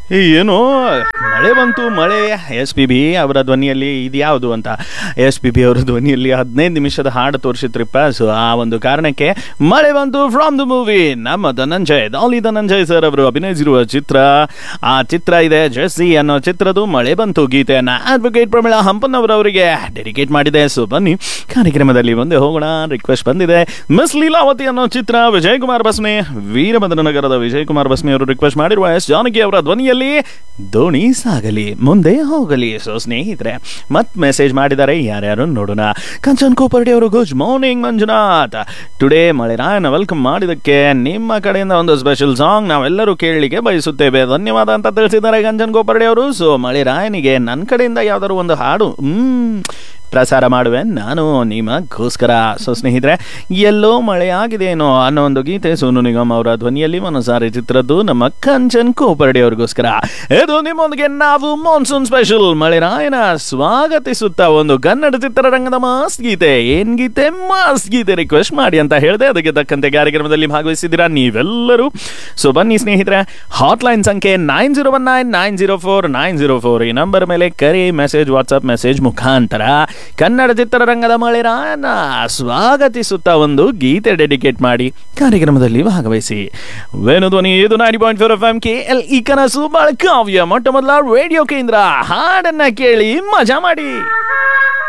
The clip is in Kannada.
ಏನು ಮಳೆ ಬಂತು ಮಳೆ ಎಸ್ ಪಿ ಬಿ ಅವರ ಧ್ವನಿಯಲ್ಲಿ ಇದು ಯಾವುದು ಅಂತ ಎಸ್ ಪಿ ಬಿ ಅವರ ಧ್ವನಿಯಲ್ಲಿ ಹದಿನೈದು ನಿಮಿಷದ ಹಾಡು ತೋರಿಸಿದ್ರಿಪ್ಪ ಸೊ ಆ ಒಂದು ಕಾರಣಕ್ಕೆ ಮಳೆ ಬಂತು ಫ್ರಾಮ್ ದ ಮೂವಿ ನಮ್ಮ ಧನಂಜಯ್ ಡಾಲಿ ಧನಂಜಯ್ ಸರ್ ಅವರು ಅಭಿನಯಿಸಿರುವ ಚಿತ್ರ ಆ ಚಿತ್ರ ಇದೆ ಜೆಸ್ಸಿ ಅನ್ನೋ ಚಿತ್ರದು ಮಳೆ ಬಂತು ಗೀತೆಯನ್ನ ಅಡ್ವೊಕೇಟ್ ಪ್ರಮೀಳಾ ಹಂಪನ್ನವರವರಿಗೆ ಡೆಡಿಕೇಟ್ ಮಾಡಿದೆ ಸೊ ಬನ್ನಿ ಕಾರ್ಯಕ್ರಮದಲ್ಲಿ ಮುಂದೆ ಹೋಗೋಣ ರಿಕ್ವೆಸ್ಟ್ ಬಂದಿದೆ ಮಿಸ್ ಲೀಲಾವತಿ ಅನ್ನೋ ಚಿತ್ರ ವಿಜಯ್ ಕುಮಾರ್ ಬಸ್ಮೆ ವೀರಭದ್ರನಗರದ ವಿಜಯ್ ಕುಮಾರ್ ಬಸ್ಮೆ ಅವರು ರಿಕ್ವೆಸ್ಟ್ ಮಾಡಿರುವ ಎಸ್ ಜಾನಕಿ ಅವರ ಧ್ವನಿಯಲ್ಲಿ ದೋಣಿ ಸಾಗಲಿ ಮುಂದೆ ಹೋಗಲಿ ಸೊ ಸ್ನೇಹಿತರೆ ಮತ್ ಮೆಸೇಜ್ ಮಾಡಿದ್ದಾರೆ ಯಾರ್ಯಾರು ನೋಡೋಣ ಕಂಚನ್ ಕೋಪರ್ಡಿ ಅವರು ಗುಡ್ ಮಾರ್ನಿಂಗ್ ಮಂಜುನಾಥ್ ಟುಡೇ ಮಳೆರಾಯನ ವೆಲ್ಕಮ್ ಮಾಡಿದಕ್ಕೆ ನಿಮ್ಮ ಕಡೆಯಿಂದ ಒಂದು ಸ್ಪೆಷಲ್ ಸಾಂಗ್ ನಾವೆಲ್ಲರೂ ಕೇಳಲಿಕ್ಕೆ ಬಯಸುತ್ತೇವೆ ಧನ್ಯವಾದ ಅಂತ ತಿಳಿಸಿದ್ದಾರೆ ಕಂಚನ್ ಕೋಪರ್ಡಿ ಅವರು ಸೊ ಮಳೆರಾಯನಿಗೆ ನನ್ನ ಕಡೆಯಿಂದ ಯಾವ್ದಾದ್ರು ಒಂದು ಹಾಡು ಹ್ಮ್ ಪ್ರಸಾರ ಮಾಡುವೆ ನಾನು ನಿಮಗೋಸ್ಕರ ಸೊ ಸ್ನೇಹಿತರೆ ಎಲ್ಲೋ ಮಳೆ ಆಗಿದೆಯೇನೋ ಅನ್ನೋ ಒಂದು ಗೀತೆ ಸೋನು ನಿಗಮ್ ಅವರ ಧ್ವನಿಯಲ್ಲಿ ಮನಸಾರಿ ಚಿತ್ರದ್ದು ನಮ್ಮ ಕಂಚನ್ ಕೋಪರ್ಡಿ ಅವ್ರಿಗೋಸ್ಕರ ಇದು ನಿಮ್ಮೊಂದಿಗೆ ನಾವು ಮಾನ್ಸೂನ್ ಸ್ಪೆಷಲ್ ಮಳೆರಾಯನ ಸ್ವಾಗತಿಸುತ್ತಾ ಒಂದು ಕನ್ನಡ ಚಿತ್ರರಂಗದ ಮಾಸ್ ಗೀತೆ ಏನ್ ಗೀತೆ ಮಾಸ್ ಗೀತೆ ರಿಕ್ವೆಸ್ಟ್ ಮಾಡಿ ಅಂತ ಹೇಳಿದೆ ಅದಕ್ಕೆ ತಕ್ಕಂತೆ ಕಾರ್ಯಕ್ರಮದಲ್ಲಿ ಭಾಗವಹಿಸಿದ್ದೀರಾ ನೀವೆಲ್ಲರೂ ಸೊ ಬನ್ನಿ ಸ್ನೇಹಿತರೆ ಹಾಟ್ಲೈನ್ ಸಂಖ್ಯೆ nine zero one nine nine zero four nine zero four ಈ ನಂಬರ್ ಮೇಲೆ ಕರೆ ಮೆಸೇಜ್ ವಾಟ್ಸ್ಆಪ್ ಮೆಸೇಜ್ ಮುಖಾಂತರ ಕನ್ನಡ ಚಿತ್ರರಂಗದ ಮಳೆರಾಯನ ಸ್ವಾಗತಿಸುತ್ತಾ ಒಂದು ಗೀತೆ ಡೆಡಿಕೇಟ್ ಮಾಡಿ ಕಾರ್ಯಕ್ರಮದಲ್ಲಿ ಭಾಗವಹಿಸಿ ವೇಣುಧ್ವನಿ ಇದು ninety point four F M K L E ಕನಸು ಬಾಳ ಕಾವ್ಯ ಮೊಟ್ಟ ಮೊದಲ ರೇಡಿಯೋ ಕೇಂದ್ರ ಹಾಡನ್ನ ಕೇಳಿ ಮಜಾ ಮಾಡಿ